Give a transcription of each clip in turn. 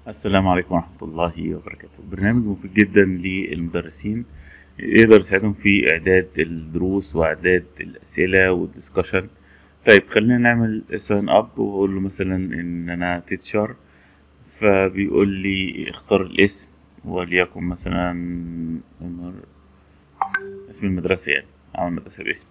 السلام عليكم ورحمة الله وبركاته برنامج مفيد جدا للمدرسين يقدر يساعدهم في إعداد الدروس وإعداد الأسئلة والدسكشن طيب خلينا نعمل ساين أب وأقول له مثلا إن أنا تيتشر فبيقول لي اختار الاسم وليكن مثلا عمر اسم المدرسة يعني أعمل مدرسة باسمي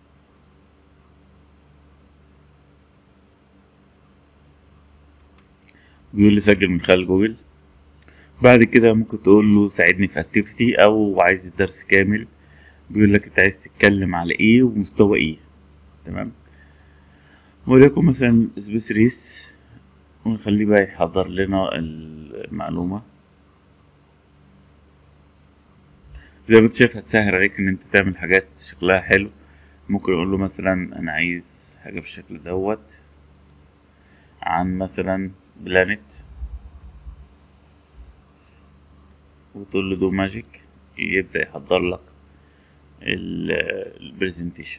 بيقول لي سجل من خلال جوجل بعد كده ممكن تقول له ساعدني في اكتيفيتي او عايز الدرس كامل بيقول لك انت عايز تتكلم على ايه ومستوى ايه تمام وليكن مثلا سبيس ريس ونخليه بقى يحضر لنا المعلومة زي ما انت شايف هتسهل عليك ان انت تعمل حاجات شكلها حلو ممكن اقول له مثلا انا عايز حاجة بالشكل دوت عن مثلا بلانت وتقول له دو ماجيك يبدأ يحضر لك البرزنتيشن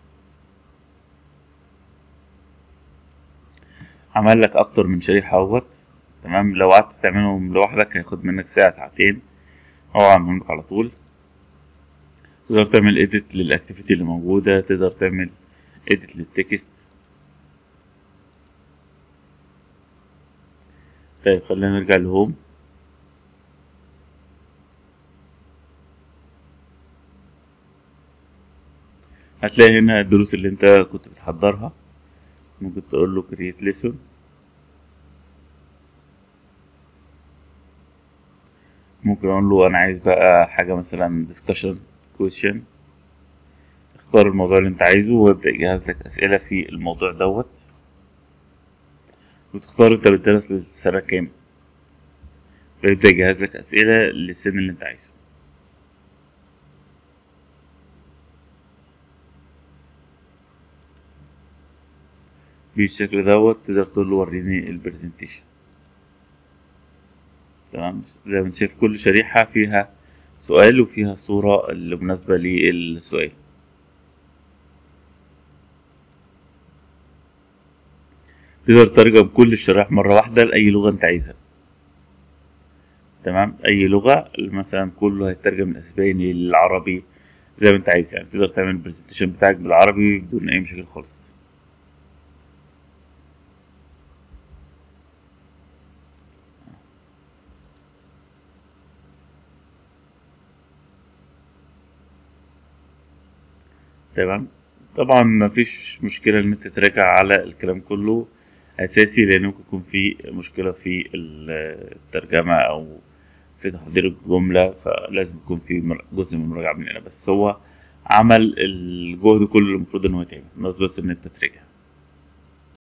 عمل لك اكتر من شريحة اهوت تمام لو قعدت تعملهم لوحدك هياخد منك ساعة ساعتين هو عاملهم لك على طول تقدر تعمل اديت للاكتيفيتي اللي موجودة تقدر تعمل اديت للتكست طيب خلينا نرجع لهوم هتلاقي هنا الدروس اللي انت كنت بتحضرها ممكن تقول له create lesson ممكن اقول له انا عايز بقى حاجة مثلا discussion question اختار الموضوع اللي انت عايزه ويبدأ يجهز لك اسئلة في الموضوع دوت وتختار انت بتدرس للسنة كام فيبدأ يجهز لك أسئلة للسن اللي انت عايزه بالشكل دوت تقدر تقول له وريني البرزنتيشن تمام زي ما انت شايف كل شريحة فيها سؤال وفيها صورة اللي مناسبة للسؤال تقدر تترجم كل الشرائح مرة واحدة لأي لغة أنت عايزها تمام أي لغة مثلا كله هيترجم من الأسباني للعربي زي ما أنت عايز يعني تقدر تعمل البرزنتيشن بتاعك بالعربي بدون أي مشاكل خالص تمام طبعا مفيش مشكلة إن أنت تراجع على الكلام كله أساسي لأن ممكن يكون في مشكلة في الترجمة أو في تحضير الجملة فلازم يكون في جزء من المراجعة من هنا بس هو عمل الجهد كله المفروض إن هو يتعمل بس بس إن أنت تراجع